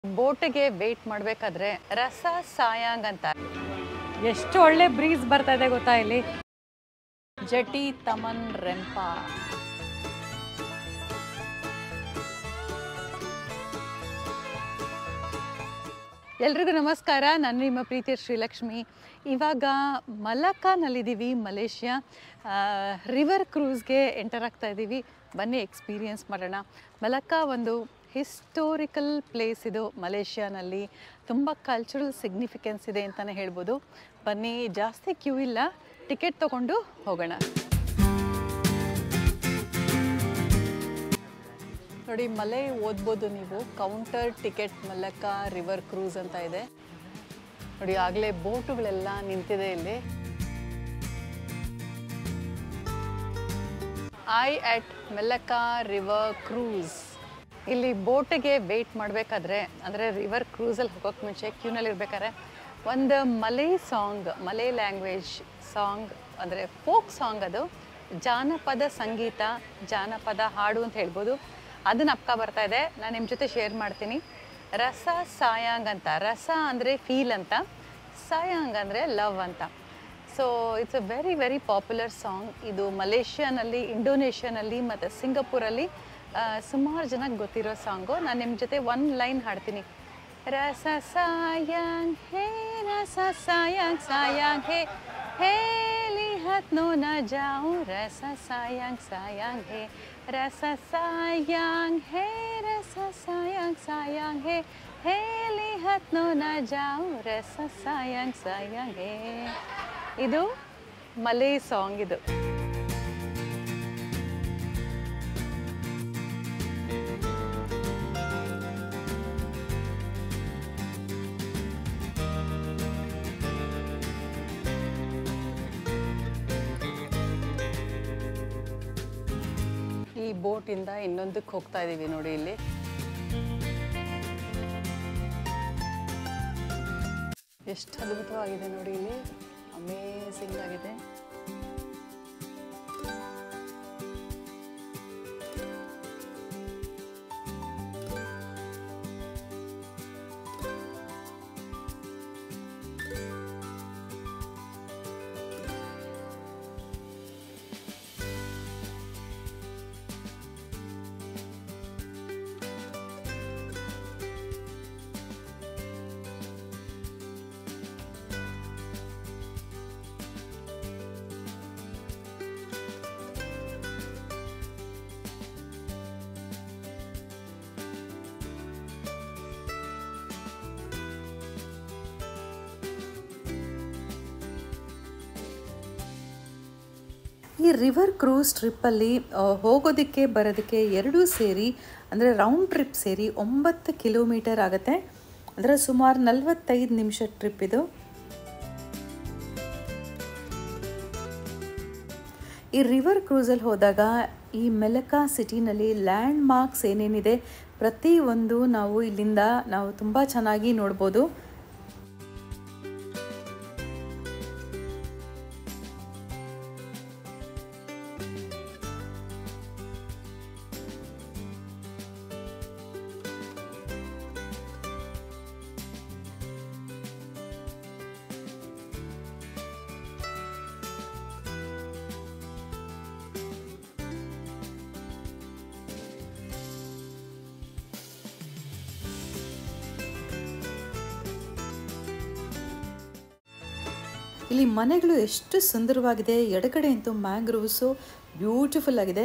ಬೋಟಿಗೆ wait ಮಾಡಬೇಕಾದ್ರೆ ರಸ ಸಾಯಾಂಗ್ ಅಂತ ಎಷ್ಟು ಒಳ್ಳೆ ಬ್ರೀಸ್ ಬರ್ತಾ ಇದೆ ಗೊತ್ತಾ ಇಲ್ಲಿ ಜಟಿ ತಮನ್ ರೆಂಪ ಎಲ್ರಿಗೂ ನಮಸ್ಕಾರ ನಾನು ನಿಮ್ಮ ಪ್ರೀತಿಯ ಶ್ರೀಲಕ್ಷ್ಮಿ ಇವಾಗ ಮಲಕ್ಕಾನಲ್ಲಿದ್ದೀವಿ ಮಲೇಷ್ಯಾ ರಿವರ್ ಕ್ರೂಸ್ಗೆ ಎಂಟರ್ ಆಗ್ತಾ ಇದ್ದೀವಿ ಬನ್ನಿ ಎಕ್ಸ್ಪೀರಿಯನ್ಸ್ ಮಾಡೋಣ ಮಲಕ್ಕಾ ಒಂದು ಹಿಸ್ಟೋರಿಕಲ್ ಪ್ಲೇಸ್ ಇದು ಮಲೇಷ್ಯಾನಲ್ಲಿ ತುಂಬ ಕಲ್ಚರಲ್ ಸಿಗ್ನಿಫಿಕೆನ್ಸ್ ಇದೆ ಅಂತಲೇ ಹೇಳ್ಬೋದು ಬನ್ನಿ ಜಾಸ್ತಿ ಕ್ಯೂ ಇಲ್ಲ ಟಿಕೆಟ್ ತೊಗೊಂಡು ಹೋಗೋಣ ನೋಡಿ ಮಲೆ ಓದ್ಬೋದು ನೀವು counter ticket Malacca river cruise ಅಂತ ಇದೆ ನೋಡಿ ಆಗಲೇ ಬೋಟುಗಳೆಲ್ಲ ನಿಂತಿದೆ ಇಲ್ಲಿ I at Malacca river cruise ಇಲ್ಲಿ ಬೋಟಿಗೆ ವೇಟ್ ಮಾಡಬೇಕಾದ್ರೆ ಅಂದರೆ ರಿವರ್ ಕ್ರೂಸಲ್ಲಿ ಹೋಗೋಕ್ಕೆ ಮುಂಚೆ ಕ್ಯೂನಲ್ಲಿ ಇರ್ಬೇಕಾದ್ರೆ ಒಂದು Malay song Malay language song ಅಂದರೆ ಫೋಕ್ ಸಾಂಗ್ ಅದು ಜಾನಪದ ಸಂಗೀತ ಜಾನಪದ ಹಾಡು ಅಂತ ಹೇಳ್ಬೋದು ಅದನ್ನ ಅಪ್ಕ ಬರ್ತಾ ಇದೆ ನಾನು ನಿಮ್ಮ ಜೊತೆ ಶೇರ್ ಮಾಡ್ತೀನಿ ರಸ ಸಾಯಾಂಗ್ ಅಂತ ರಸ ಅಂದರೆ ಫೀಲ್ ಅಂತ ಸಾಯಾಂಗ್ ಅಂದರೆ ಲವ್ ಅಂತ so it's a very very popular song ಇದು ಮಲೇಷ್ಯಾನಲ್ಲಿ ಇಂಡೋನೇಷ್ಯಾನಲ್ಲಿ ಮತ್ತು ಸಿಂಗಪೂರಲ್ಲಿ ಸುಮಾರು ಜನಕ್ಕೆ ಗೊತ್ತಿರೋ ಸಾಂಗು ನಾನು ನಿಮ್ಮ ಜೊತೆ ಒನ್ ಲೈನ್ ಹಾಡ್ತೀನಿ ರಸ ಸಾಯಾಂಗ್ ಹೇ ರಸ ಸಾಯಾಂಗ್ ಸಾಯಾಂಗ್ ಹೇ ಹೇಲಿ ಹತ್ನೋ ನ ಜಾऊं ರಸ ಸಾಯಾಂಗ್ ಸಾಯಾಂಗ್ ಹೇ ರಸ ಸಾಯಾಂಗ್ ಹೇ ರಸ ಸಾಯಾಂಗ್ ಸಾಯಾಂಗ್ ಹೇ ಹೇಲಿ ಹತ್ನೋ ನ ಜಾऊं ರಸ ಸಾಯಾಂಗ್ ಸಾಯಾಂಗ್ ಹೇ ಇದು ಮಲೈ ಸಾಂಗ್ ಇದು ಈ ಬೋಟಿಂದ ಇನ್ನೊಂದಕ್ಕೆ ಹೋಗ್ತಾ ಇದ್ದೀವಿ ನೋಡಿ ಇಲ್ಲಿ ಎಷ್ಟು ಅದ್ಭುತವಾಗಿದೆ ನೋಡಿ ಇಲ್ಲಿ ಅಮೇಸಿಂಗ್ ಆಗಿದೆ ಈ ರಿವರ್ ಕ್ರೂಸ್ ಟ್ರಿಪ್ಪಲ್ಲಿ ಹೋಗೋದಕ್ಕೆ ಬರೋದಕ್ಕೆ ಎರಡೂ ಸೇರಿ ಅಂದರೆ ರೌಂಡ್ ಟ್ರಿಪ್ ಸೇರಿ ಒಂಬತ್ತು ಕಿಲೋಮೀಟರ್ ಆಗುತ್ತೆ ಅಂದರೆ ಸುಮಾರು ನಲವತ್ತೈದು ನಿಮಿಷ ಟ್ರಿಪ್ ಇದು ಈ ರಿವರ್ ಕ್ರೂಸಲ್ಲಿ ಹೋದಾಗ ಈ ಮೆಲಕಾ ಸಿಟಿನಲ್ಲಿ ಲ್ಯಾಂಡ್ ಮಾರ್ಕ್ಸ್ ಏನೇನಿದೆ ಪ್ರತಿಯೊಂದು ನಾವು ಇಲ್ಲಿಂದ ನಾವು ತುಂಬ ಚೆನ್ನಾಗಿ ನೋಡ್ಬೋದು ಇಲ್ಲಿ ಮನೆಗಳು ಎಷ್ಟು ಸುಂದರವಾಗಿದೆ ಎಡಗಡೆ ಅಂತೂ ಮ್ಯಾಂಗ್ರೋವ್ಸು ಬ್ಯೂಟಿಫುಲ್ ಆಗಿದೆ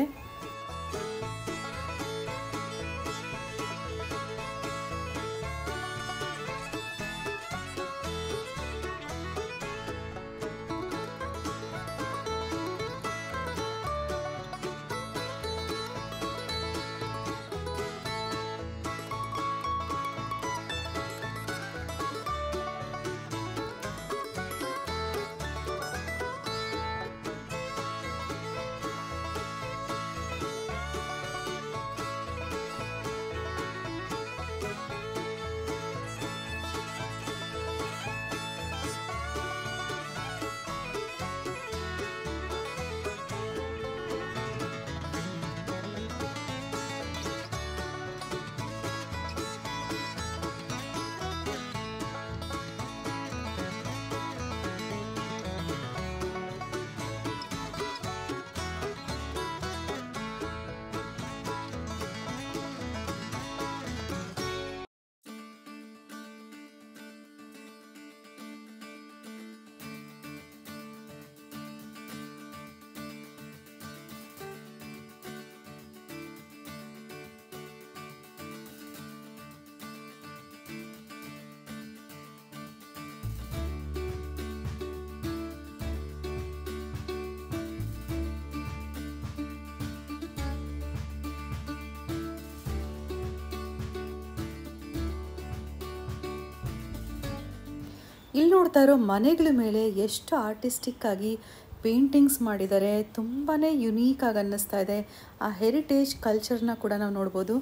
ಇಲ್ಲಿ ನೋಡ್ತಾ ಇರೋ ಮನೆಗಳ ಮೇಲೆ ಎಷ್ಟು ಆರ್ಟಿಸ್ಟಿಕ್ ಆಗಿ ಪೇಂಟಿಂಗ್ಸ್ ಮಾಡಿದ್ದಾರೆ ತುಂಬಾ ಯುನೀಕ್ ಆಗಿ ಅನ್ನಿಸ್ತಾ ಇದೆ ಆ ಹೆರಿಟೇಜ್ ಕಲ್ಚರ್ನ ಕೂಡ ನಾವು ನೋಡ್ಬೋದು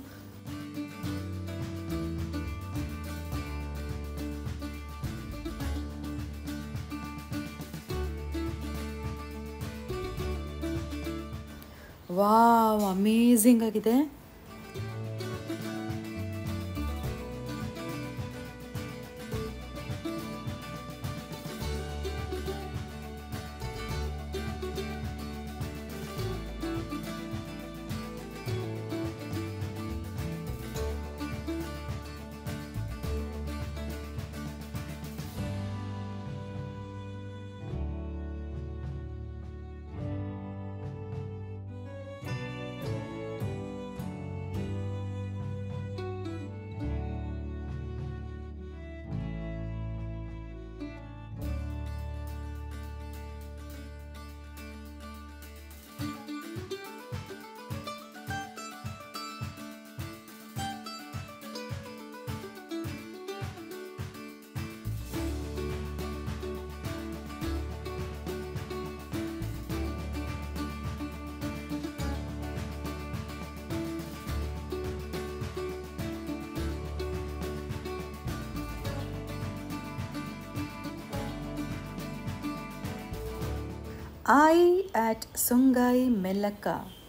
ವಾವ್ ಅಮೇಝಿಂಗ್ ಆಗಿದೆ ಐ ಆಟ್ ಸುಂಗಾಯಿ ಮೆಲ್ಲಕ್ಕ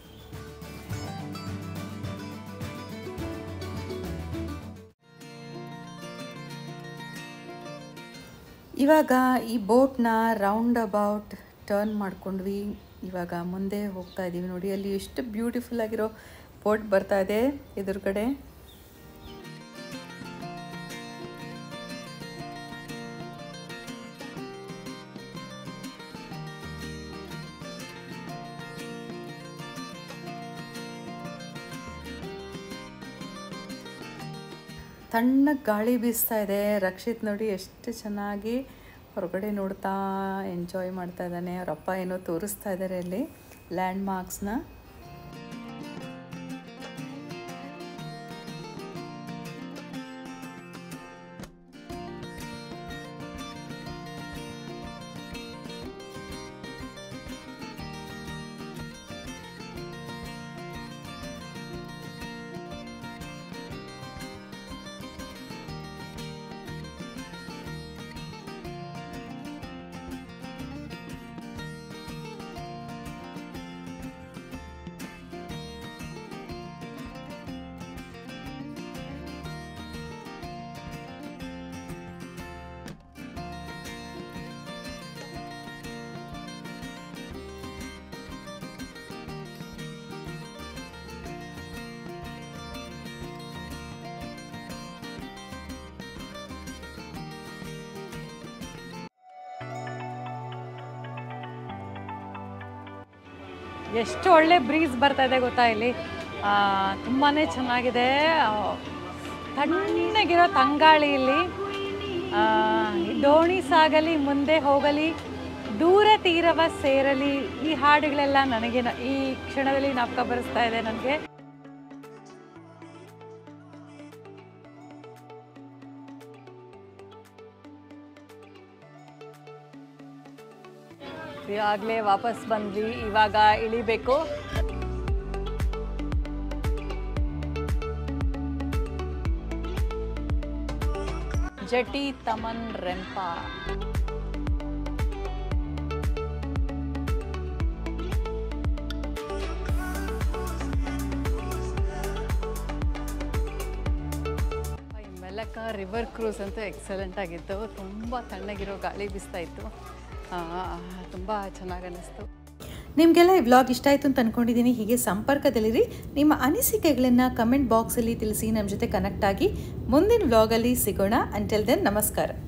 ಇವಾಗ ಈ ಬೋಟ್ನ ರೌಂಡ್ ಅಬೌಟ್ ಟರ್ನ್ ಮಾಡ್ಕೊಂಡ್ವಿ ಇವಾಗ ಮುಂದೆ ಹೋಗ್ತಾ ಇದ್ದೀವಿ ನೋಡಿ ಅಲ್ಲಿ ಎಷ್ಟು ಬ್ಯೂಟಿಫುಲ್ ಆಗಿರೋ ಬೋಟ್ ಬರ್ತಾ ಇದೆ ಎದುರುಗಡೆ ತಣ್ಣಗೆ ಗಾಳಿ ಬೀಸ್ತಾ ಇದೆ ರಕ್ಷಿತ್ ನೋಡಿ ಎಷ್ಟು ಚೆನ್ನಾಗಿ ಹೊರಗಡೆ ನೋಡ್ತಾ ಎಂಜಾಯ್ ಮಾಡ್ತಾ ಇದ್ದಾನೆ ಅವರಪ್ಪ ಏನೋ ತೋರಿಸ್ತಾ ಇದ್ದಾರೆ ಅಲ್ಲಿ ಲ್ಯಾಂಡ್ ಮಾರ್ಕ್ಸ್ನ ಎಷ್ಟು ಒಳ್ಳೆ ಬ್ರೀಸ್ ಬರ್ತಾ ಇದೆ ಗೊತ್ತಾ ಇಲ್ಲಿ ತುಂಬಾ ಚೆನ್ನಾಗಿದೆ ಆ, ತಣ್ಣಗಿರೋ ತಂಗಾಳಿ ಇಲ್ಲಿ ಆ, ಈ ದೋಣಿ ಸಾಗಲಿ ಮುಂದೆ ಹೋಗಲಿ ದೂರ ತೀರವ ಸೇರಲಿ ಈ ಹಾಡುಗಳೆಲ್ಲ ನನಗೆ ನ- ಈ ಕ್ಷಣದಲ್ಲಿ ನಾಪಕ ಬರೆಸ್ತಾ ಇದೆ ನನಗೆ ಈಗಾಗಲೇ ವಾಪಸ್ ಬಂದ್ವಿ ಇವಾಗ ಇಳಿಬೇಕು ಜಟಿ ತಮನ್ ರೆಂಪಾ ಈ ಮೆಲಕ ರಿವರ್ ಕ್ರೂಸ್ ಅಂತೂ ಎಕ್ಸಲೆಂಟ್ ಆಗಿತ್ತು ತುಂಬ ತಣ್ಣಗಿರೋ ಗಾಳಿ ಬೀಸ್ತಾ ಇತ್ತು ತುಂಬ ಚೆನ್ನಾಗಿ ಅನ್ನಿಸ್ತು ನಿಮಗೆಲ್ಲ ಈ ವ್ಲಾಗ್ ಇಷ್ಟ ಆಯಿತು ಅಂತ ಅಂದ್ಕೊಂಡಿದ್ದೀನಿ ಹೀಗೆ ಸಂಪರ್ಕದಲ್ಲಿರಿ ನಿಮ್ಮ ಅನಿಸಿಕೆಗಳನ್ನು ಕಮೆಂಟ್ ಬಾಕ್ಸಲ್ಲಿ ತಿಳಿಸಿ ನಮ್ಮ ಜೊತೆ ಕನೆಕ್ಟ್ ಆಗಿ ಮುಂದಿನ ವ್ಲಾಗಲ್ಲಿ ಸಿಗೋಣ ಅಂಟಿಲ್ ದೆನ್ ನಮಸ್ಕಾರ